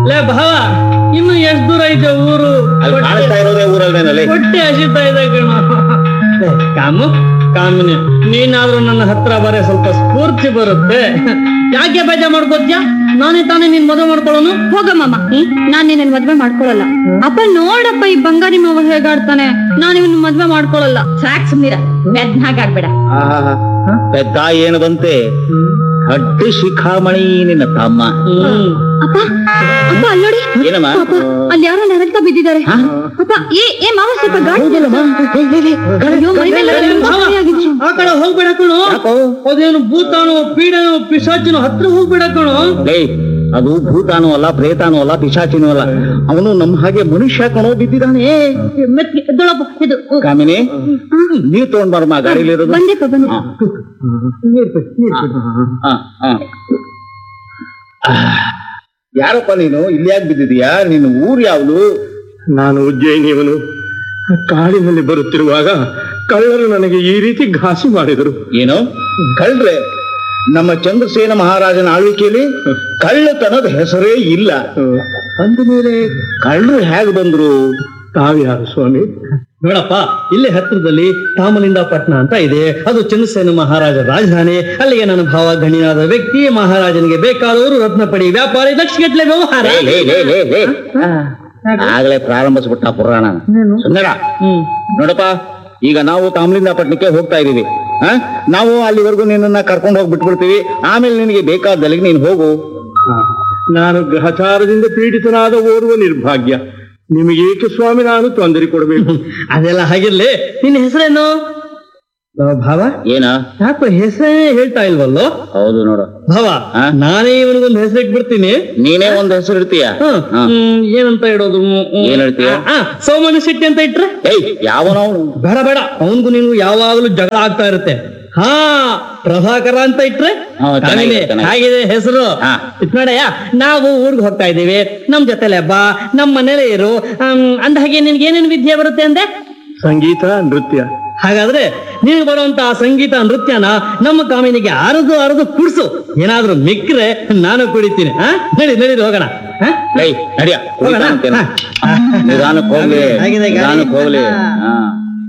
ಲೇ ಭಾವ ಇನ್ನು ಎಷ್ಟ್ ದೂರ ಐತೆ ಊರು ಅಲ್ಲಿ ಕಾಣಿಸ್ತಾ ಇರೋದೇ ಊರಲ್ವೇನಲ್ಲಿ ಹೊಟ್ಟೆ ಹಸಿತಾ ಇದೆ ಕಣ ಲೇ, ಕಾಮು ಕಾಮಿನಿ ನೀನಾದ್ರೂ ನನ್ನ ಹತ್ರ ಬರೇ ಸ್ವಲ್ಪ ಸ್ಫೂರ್ತಿ ಬರುತ್ತೆ ಯಾಕೆ ಬೇಜ ಮಾಡ್ಕೋತ್ಯಾ ನಾನೇ ತಾನೇ ನಿನ್ ಮದುವೆ ಮಾಡ್ಕೊಳ್ಳೋನು ಹೋಗಮ್ಮಮ್ಮ ನಾನ್ ನಿನ್ನ ಮದ್ವೆ ಮಾಡ್ಕೊಳಲ್ಲ ಅಪ್ಪ ನೋಡಪ್ಪ ಈ ಬಂಗಾರಿ ಮಾವ ಹೇಗಾಡ್ತಾನೆ ನಾನು ಇವನ್ ಮದ್ವೆ ಮಾಡ್ಕೊಳಲ್ಲ ಸಾಕ್ ಸುಮ್ನಿರ ಮೆದ್ನಾಗ್ ಆಗ್ಬೇಡ ಪೆದ್ದ ಏನು ಬಂತೆ ಹಡ್ಡಿ ಶಿಖಾಮಣಿ ನಿನ್ನ ತಮ್ಮ ಹ್ಮ್ ಅಪ್ಪ ಅಪ್ಪ ಅಲ್ಲೋಡಿ ಏನಮ್ಮ ಪಾಪ ಅಲ್ಲಿ ಯಾರೋ ನರಳ್ತಾ ಬಿದ್ದಿದ್ದಾರೆ ಅಪ್ಪ ಏ ಏ ಮಾವ ಸ್ವಲ್ಪ ಗಾಡಿ ಅಯ್ಯೋ, ಮೈ ಮೇಲೆ ಎಲ್ಲ ಭಾವ, ಆಗಿದೆ. ಆ ಕಡೆ ಹೋಗ್ಬೇಡ ಕಣೋ ಯಾಕೋ ಅದೇನು ಭೂತಾನೋ ಪೀಡನೋ ಪಿಶಾಚಿನೋ ಹತ್ರ ಹೋಗ್ಬೇಡ ಕಣೋ ಲೇ ಅದು ಭೂತಾನೂ ಅಲ್ಲ ಪ್ರೇತಾನೂ ಅಲ್ಲ ಪಿಶಾಚಿನೂ ಅಲ್ಲ ಅವನು ನಮ್ಮ ಹಾಗೆ ಮನುಷ್ಯ ಕಣೋ ಬಿದ್ದಿದ್ದಾನೆ ಮೆತ್ಗೆ ಎದ್ದೊಳಪ್ಪ ಇದು ಕಾಮಿನಿ ನೀರ್ ತಗೊಂಡ್ ಬರಮ್ಮ ಗಾಡಿಲಿರೋದು ಬಂದೆಪ್ಪ ಬಂದೆ ಹಾ. ಹಾ, ಹಾ. ಯಾರಪ್ಪ ನೀನು ಇಲ್ಲಿ ಯಾಕೆ ಬಿದ್ದಿದೀಯಾ ನಿನ್ನ ಊರ್ ಯಾವ್ದು ನಾನು ಉಜ್ಜಯಿನಿಯವನು ಕಾಡಿನಲ್ಲಿ ಬರುತ್ತಿರುವಾಗ ಕಳ್ಳರು ನನಗೆ ಈ ರೀತಿ ಘಾಸಿ ಮಾಡಿದರು ಏನು ಕಳ್ರೆ ನಮ್ಮ ಚಂದ್ರಸೇನ ಮಹಾರಾಜನ ಆಳ್ವಿಕೆಯಲ್ಲಿ ಕಳ್ಳತನದ ಹೆಸರೇ ಇಲ್ಲ ಅಂದ ಮೇಲೆ ಕಳ್ಳರು ಹೇಗೆ ಬಂದ್ರು ತಾವ್ಯಾರು ಸ್ವಾಮಿ ನೋಡಪ್ಪ ಇಲ್ಲೇ ಹತ್ತಿರದಲ್ಲಿ ತಾಮಲಿಂದ ಪಟ್ನ ಅಂತ ಇದೆ ಅದು ಚಂದ್ರಸೇನ ಮಹಾರಾಜ ರಾಜಧಾನಿ ಅಲ್ಲಿಗೆ ನನ್ನ ಭಾವ ಗಣಿಯಾದ ವ್ಯಕ್ತಿ ಮಹಾರಾಜನಿಗೆ ಬೇಕಾದವರು ರತ್ನಪಡಿ ವ್ಯಾಪಾರಿ ಲಕ್ಷಗಟ್ಟಲೆ ವ್ಯವಹಾರ ಲೇ, ಲೇ, ಲೇ, ಲೇ, ಲೇ. ಆಗ್ಲೇ ಪ್ರಾರಂಭಿಸ್ಬಿಟ್ಟ ಪುರಾಣ ಸುಂದರ ಹ್ಮ್ ನೋಡಪ್ಪ ಈಗ ನಾವು ತಾಮ್ಲಿಂದ ಪಟ್ಟಣಕ್ಕೆ ಹೋಗ್ತಾ ಇದೀವಿ ಆ? ನಾವು ಅಲ್ಲಿವರೆಗೂ ನಿನ್ನನ್ನ ಕರ್ಕೊಂಡು ಹೋಗಿ ಬಿಟ್ಬಿಡ್ತೀವಿ ಆಮೇಲೆ ನಿನಗೆ ಬೇಕಾದಲ್ಲಿ ನೀನು ಹೋಗು ನಾನು ಗ್ರಹಚಾರದಿಂದ ಪೀಡಿತನಾದ ಓರ್ವ ನಿರ್ಭಾಗ್ಯ ನಿಮಗೇಕೆ ಸ್ವಾಮಿ ನಾನು ತೊಂದರೆ ಕೊಡಬೇಕು ಅದೆಲ್ಲ ಹಾಗಿರ್ಲಿ ನಿನ್ನ ಹೆಸರೇನು ಆ, ಭಾವ ಏನ ಯಾಕೋ ಹೆಸರೇ ಹೇಳ್ತಾ ಇಲ್ವಲ್ಲೋ ಹೌದು ನೋಡು ಭಾವ ಆ? ನಾನೇ ಇವನಿಗೊಂದು ಹೆಸರು ಇಟ್ಬಿಡ್ತೀನಿ ನೀನೇ ಒಂದ್ ಹೆಸರು ಇರ್ತೀಯ ಹ್ಮ್, ಹ್ಮ್, ಏನಂತ ಇಡೋದು ಹ್ಮ್, ಹ್ಮ್. ಏನ್ ಹೇಳ್ತೀಯ? ಆ, ಸೋಮನ ಶೆಟ್ಟಿ ಅಂತ ಇಟ್ರೆ ಏಯ್ ಯಾವನವನು ಬೇಡ ಬೇಡ ಅವನ್ಗೂ ನೀನು ಯಾವಾಗಲೂ ಜಗಳ ಆಗ್ತಾ ಇರುತ್ತೆ ಹಾ ಪ್ರಭಾಕರ ಅಂತ ಇಟ್ರೆ ಹಾ, ಚೆನ್ನಾಗಿದೆ, ಕಾಮಿನಿ, ಚೆನ್ನಾಗಿದೆ. ಹಾಗಿದೆ ಹೆಸರು ಹಾ. ನೋಡಯ್ಯ ನಾವು ಊರ್ಗ್ ಹೋಗ್ತಾ ಇದೀವಿ ನಮ್ ಜೊತೆಲೆ ಬಾ ನಮ್ ಮನೇಲೆ ಇರು ಅಂದ ಹಾಗೆ ನಿನ್ಗೆ ಏನೇನು ವಿದ್ಯೆ ಬರುತ್ತೆ ಅಂದೆ ಸಂಗೀತ ನೃತ್ಯ ಹಾಗಾದ್ರೆ ನೀನು ಬರುವಂತ ಸಂಗೀತ ನೃತ್ಯನ ನಮ್ಮ ಕಾಮಿನಿಗೆ ಅರದು ಅರದು ಕುಡ್ಸು ಏನಾದ್ರೂ ಮಿಕ್ರೆ ನಾನು ಕುಡಿತೀನಿ ಹಾ ನಡಿ ನಡಿ ಹೋಗೋಣ ಹಾ? ಏಯ್ ನಡಿಯ ಹೋಗೋಣ? ನಿಧಾನಕ್ಕೆ ಹೋಗ್ಲಿ ಆಗಿದೆ ಗಾಡಿ. ನಿಧಾನಕ್ಕೆ ಹೋಗ್ಲಿ ಹಾ